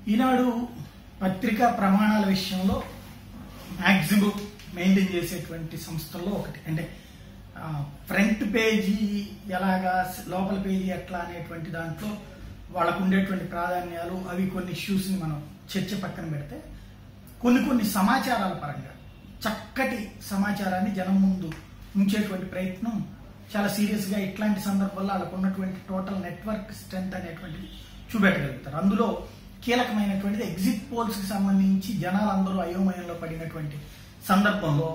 ఈనాడు పత్రికా ప్రమాణాల విషయంలో మ్యాక్సిమం మెయింటైన్ చేసేటువంటి సంస్థల్లో ఒకటి అంటే ఆ, ఫ్రంట్ పేజీ ఎలాగా లోపల పేజీ ఎట్లా అనేటువంటి దాంట్లో వాళ్ళకు ఉండేటువంటి ప్రాధాన్యాలు అవి కొన్ని ఇష్యూస్ని మనం చర్చ పక్కన పెడితే కొన్ని కొన్ని సమాచారాల పరంగా చక్కటి సమాచారాన్ని జనం ముందు ఉంచేటువంటి ప్రయత్నం చాలా సీరియస్గా ఇట్లాంటి సందర్భాల్లో వాళ్ళకు ఉన్నటువంటి టోటల్ నెట్వర్క్ స్ట్రెంత్ అనేటువంటిది చూపెట్టగలుగుతారు అందులో కీలకమైనటువంటిది ఎగ్జిట్ పోల్స్కి సంబంధించి జనాలందరూ అయోమయంలో పడినటువంటి సందర్భంలో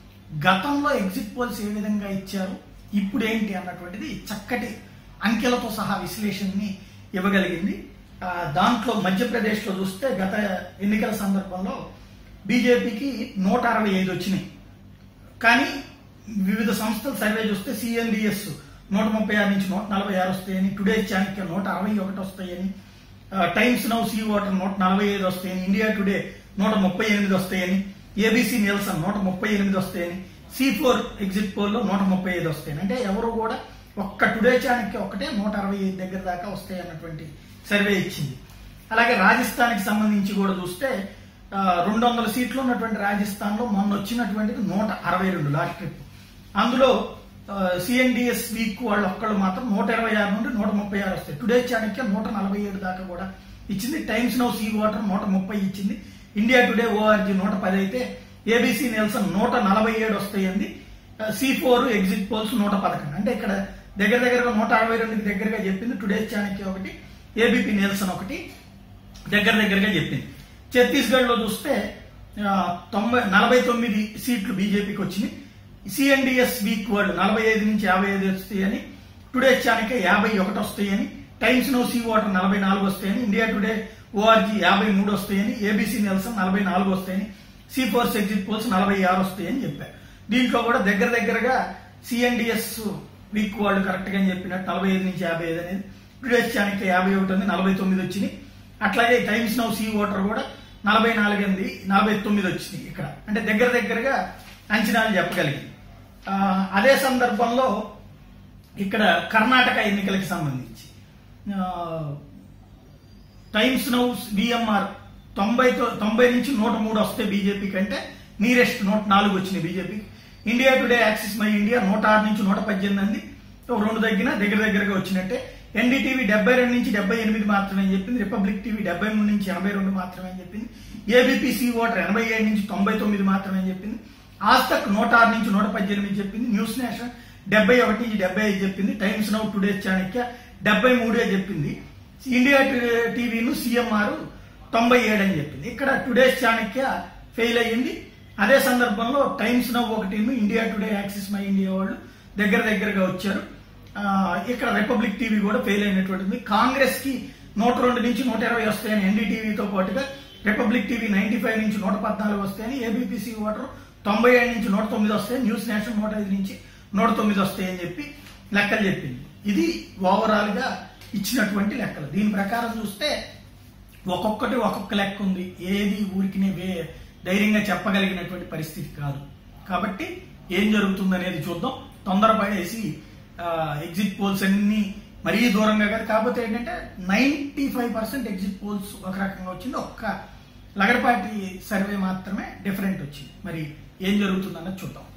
గతంలో ఎగ్జిట్ పోల్స్ ఏ విధంగా ఇచ్చారు ఇప్పుడు ఏంటి అన్నటువంటిది చక్కటి అంకెలతో సహా విశ్లేషణని ఇవ్వగలిగింది ఆ, దాంట్లో మధ్యప్రదేశ్లో చూస్తే గత ఎన్నికల సందర్భంలో బీజేపీకి నూట అరవై ఐదు వచ్చినాయి కానీ వివిధ సంస్థలు సర్వే చూస్తే సిఎన్డిఎస్ నూట ముప్పై ఆరు నుంచి నూట నలభై ఆరు వస్తాయని టుడే చాణక్య నూట అరవై ఒకటి వస్తాయని ఆ, టైమ్స్ నౌ సీ వాటర్ నూట నలభై ఐదు వస్తాయని ఇండియా టుడే నూట ముప్పై ఎనిమిది వస్తాయని ఏబీసీ నిల్సన్ నూట ముప్పై ఎనిమిది వస్తాయని సి ఫోర్ ఎగ్జిట్ పోల్లో నూట ముప్పై ఐదు వస్తాయని అంటే ఎవరు కూడా ఒక్క టుడే చాణక్య ఒక్కటే నూట అరవై ఐదు దగ్గర దాకా వస్తాయి అన్నటువంటి సర్వే ఇచ్చింది అలాగే రాజస్థాన్కి సంబంధించి కూడా చూస్తే ఆ, రెండు వందల సీట్లు ఉన్నటువంటి రాజస్థాన్లో మొన్న వచ్చినటువంటిది నూట అరవై రెండు లాస్ట్ ట్రిప్ అందులో సిఎన్డిఎస్ వీక్ వాళ్ళు ఒక్కళ్ళు మాత్రం నూట ఇరవై ఆరు నుండి నూట ముప్పై ఆరు వస్తాయి టుడే చాణక్య నూట నలభై ఏడు దాకా కూడా ఇచ్చింది టైమ్స్ నౌ సీ వాటర్ నూట ముప్పై ఇచ్చింది ఇండియా టుడే ఓఆర్జీ నూట పది అయితే ఏబీసీ నెల్సన్ నూట నలభై ఏడు వస్తాయండి సి ఫోర్ ఎగ్జిట్ పోల్స్ నూట పదకొండు అంటే ఇక్కడ దగ్గర దగ్గరగా నూట అరవై రెండుకి దగ్గరగా చెప్పింది టుడే చాణక్య ఒకటి ఏబీపీ నెల్సన్ ఒకటి దగ్గర దగ్గరగా చెప్పింది ఛత్తీస్గఢ్ లో చూస్తే ఆ, తొంభై నలభై తొమ్మిది సీట్లు బీజేపీకి వచ్చినాయి సిఎన్డిఎస్ వీక్ వాళ్ళు నలభై ఐదు నుంచి యాభై ఐదు వస్తాయని టుడే చాణక్య యాభై ఒకటి వస్తాయని టైమ్స్ నో సీ వాటర్ నలభై నాలుగు వస్తాయని ఇండియా టుడే ఓఆర్జీ యాభై మూడు వస్తాయని ఏబీసీ నెల్సన్ నలభై నాలుగు వస్తాయని సి ఫోర్స్ ఎగ్జిట్ పోల్స్ నలభై ఆరు వస్తాయని చెప్పారు దీంట్లో కూడా దగ్గర దగ్గరగా సిఎన్డిఎస్ వీక్ వాళ్ళు కరెక్ట్ గా చెప్పినట్టు నలభై ఐదు నుంచి యాభై ఐదు అనేది టుడే చాణక్య యాభై ఒకటి ఉంది నలభై తొమ్మిది వచ్చినాయి అట్లాగే టైమ్స్ నౌ సీ వాటర్ కూడా నలభై నాలుగు ఎనిమిది నలభై తొమ్మిది వచ్చినాయి ఇక్కడ అంటే దగ్గర దగ్గరగా అంచనాలు చెప్పగలిగింది ఆ, అదే సందర్భంలో ఇక్కడ కర్ణాటక ఎన్నికలకి సంబంధించి ఆ, టైమ్స్ నౌ విఎంఆర్ తొంభై తొ- తొంభై నుంచి నూట మూడు వస్తే బీజేపీ కంటే నీరెస్ట్ నూట నాలుగు వచ్చినాయి బీజేపీకి India Today Axis My India నూట ఆరు నుంచి నూట పద్దెనిమిది అంది ఒక రెండు తగ్గిన దగ్గర దగ్గరగా వచ్చినట్టే ఎన్డీటీవీ డెబ్బై రెండు నుంచి డెబ్బై ఎనిమిది మాత్రమే అని చెప్పింది రిపబ్లిక్ టీవీ డెబ్బై మూడు నుంచి ఎనభై రెండు మాత్రమే అని చెప్పింది ఏబీపీ సి ఓటర్ ఎనభై ఏడు నుంచి తొంభై తొమ్మిది మాత్రమే అని చెప్పింది ఆస్తక్ నూట ఆరు నుంచి నూట పద్దెనిమిది చెప్పింది న్యూస్ నేషన్ డెబ్బై ఒకటి నుంచి డెబ్బై ఐదు చెప్పింది టైమ్స్ నౌ టుడే చాణక్య డెబ్బై మూడే చెప్పింది ఇండియా టు- టీవీను సీఎంఆర్ తొంభై ఏడు అని చెప్పింది ఇక్కడ టుడే చాణక్య ఫెయిల్ అయ్యింది అదే సందర్భంలో టైమ్స్ నౌ ఒకటి India Today Axis My India వాళ్ళు దగ్గర దగ్గరగా వచ్చారు ఆ, ఇక్కడ రిపబ్లిక్ టీవీ కూడా ఫెయిల్ అయినటువంటిది కాంగ్రెస్ కి నూట రెండు నుంచి నూట ఇరవై వస్తాయని ఎన్డీటీవీతో పాటుగా రిపబ్లిక్ టీవీ నైన్టీ ఫైవ్ నుంచి నూట పద్నాలుగు వస్తాయని ఏబీపీసీ ఓటర్ తొంభై ఏడు నుంచి నూట తొమ్మిది వస్తాయి న్యూస్ నేషన్ నూట ఐదు నుంచి నూట తొమ్మిది వస్తాయని చెప్పి లెక్కలు చెప్పింది ఇది ఓవరాల్ గా ఇచ్చినటువంటి లెక్కలు దీని ప్రకారం చూస్తే ఒక్కొక్కటి ఒక్కొక్క లెక్క ఉంది ఏది ఊరికి వే ధైర్యంగా చెప్పగలిగినటువంటి పరిస్థితి కాదు కాబట్టి ఏం జరుగుతుందనేది చూద్దాం తొందరపడేసి ఎగ్జిట్ పోల్స్ అన్ని మరీ దూరంగా కాదు కాకపోతే ఏంటంటే ninety five percent exit polls ఒక రకంగా వచ్చింది ఒక్క లగడపాటి సర్వే మాత్రమే డిఫరెంట్ వచ్చింది మరి ఏం జరుగుతుందన్నది చూద్దాం